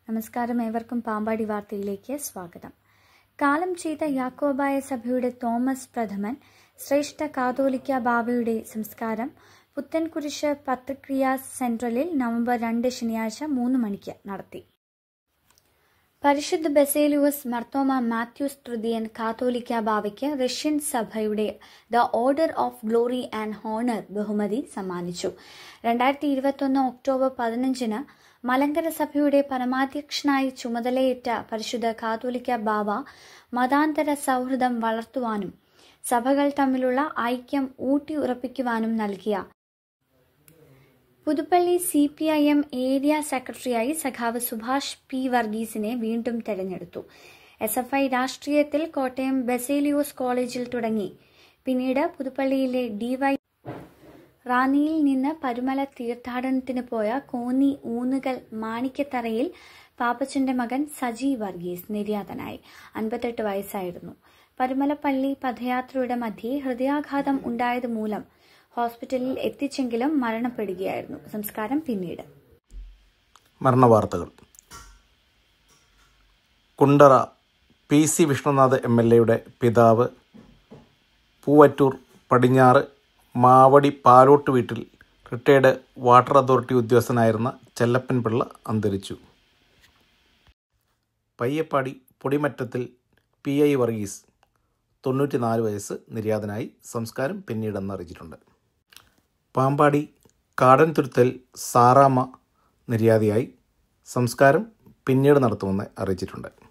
നമസ്കാരം ഏവർക്കും പാമ്പാടി വാർത്തയിലേക്ക് സ്വാഗതം കാലം ചെയ്ത യാക്കോബായ സഭയുടെ തോമസ് പ്രഥമൻ ശ്രേഷ്ഠ കാതോലിക്ക ബാവയുടെ സംസ്കാരം പുത്തൻകുരിശ് പത്രക്രിയ സെൻട്രലിൽ നവംബർ രണ്ട് ശനിയാഴ്ച മൂന്ന് മണിക്ക് നടത്തി പരിശുദ്ധ ബസേലിയോസ് മർത്തോമ മാത്യൂസ് തൃതീയൻ കാത്തോലിക്ക ബാവയ്ക്ക് റഷ്യൻ സഭയുടെ the order of glory and honour ബഹുമതി സമ്മാനിച്ചു രണ്ടായിരത്തി ഇരുപത്തൊന്ന് ഒക്ടോബർ പതിനഞ്ചിന് മലങ്കര സഭയുടെ പരമാധ്യക്ഷനായി ചുമതലയേറ്റ പരിശുദ്ധ കാത്തോലിക്ക ബാവ മതാന്തര സൗഹൃദം വളർത്തുവാനും സഭകൾ തമ്മിലുള്ള ഐക്യം ഊട്ടി ഉറപ്പിക്കുവാനും നൽകിയ Puthuppally C P I M area സെക്രട്ടറിയായി സഖാവ് സുഭാഷ് പി വർഗീസിനെ വീണ്ടും തെരഞ്ഞെടുത്തു എസ് എഫ് ഐ രാഷ്ട്രീയത്തിൽ കോട്ടയം ബസേലിയോസ് കോളേജിൽ തുടങ്ങി പിന്നീട് പുതുപ്പള്ളിയിലെ ഡിവൈ റാന്നിയിൽ നിന്ന് പരുമല തീർത്ഥാടനത്തിന് പോയ കോന്നി ഊന്നുകൽ മാണിക്യത്തറയിൽ പാപ്പച്ചന്റെ മകൻ സജി വർഗീസ് നിര്യാതനായി അൻപത്തെട്ട് വയസ്സായിരുന്നു പരുമലപ്പള്ളി പദയാത്രയുടെ മധ്യേ ഹൃദയാഘാതം ഉണ്ടായത് മൂലം ഹോസ്പിറ്റലിൽ എത്തിച്ചെങ്കിലും മരണപ്പെടുകയായിരുന്നു സംസ്കാരം പിന്നീട് മരണവാർത്തകൾ Kundara P C Vishnunath M L എയുടെ പിതാവ് പൂവറ്റൂർ പടിഞ്ഞാറ് മാവടി പാലോട്ട് വീട്ടിൽ റിട്ടയർഡ് വാട്ടർ അതോറിറ്റി ഉദ്യോഗസ്ഥനായിരുന്ന ചെല്ലപ്പൻ പിള്ള അന്തരിച്ചു പയ്യപ്പാടി പൊടിമറ്റത്തിൽ പി ഐ വർഗീസ് തൊണ്ണൂറ്റിനാല് വയസ്സ് നിര്യാതനായി സംസ്കാരം പിന്നീടെന്ന് അറിയിച്ചിട്ടുണ്ട് പാമ്പാടി കാടൻ തുരുത്തൽ സാറാമ്മ നിര്യാതയായി സംസ്കാരം പിന്നീട് നടത്തുമെന്ന് അറിയിച്ചിട്ടുണ്ട്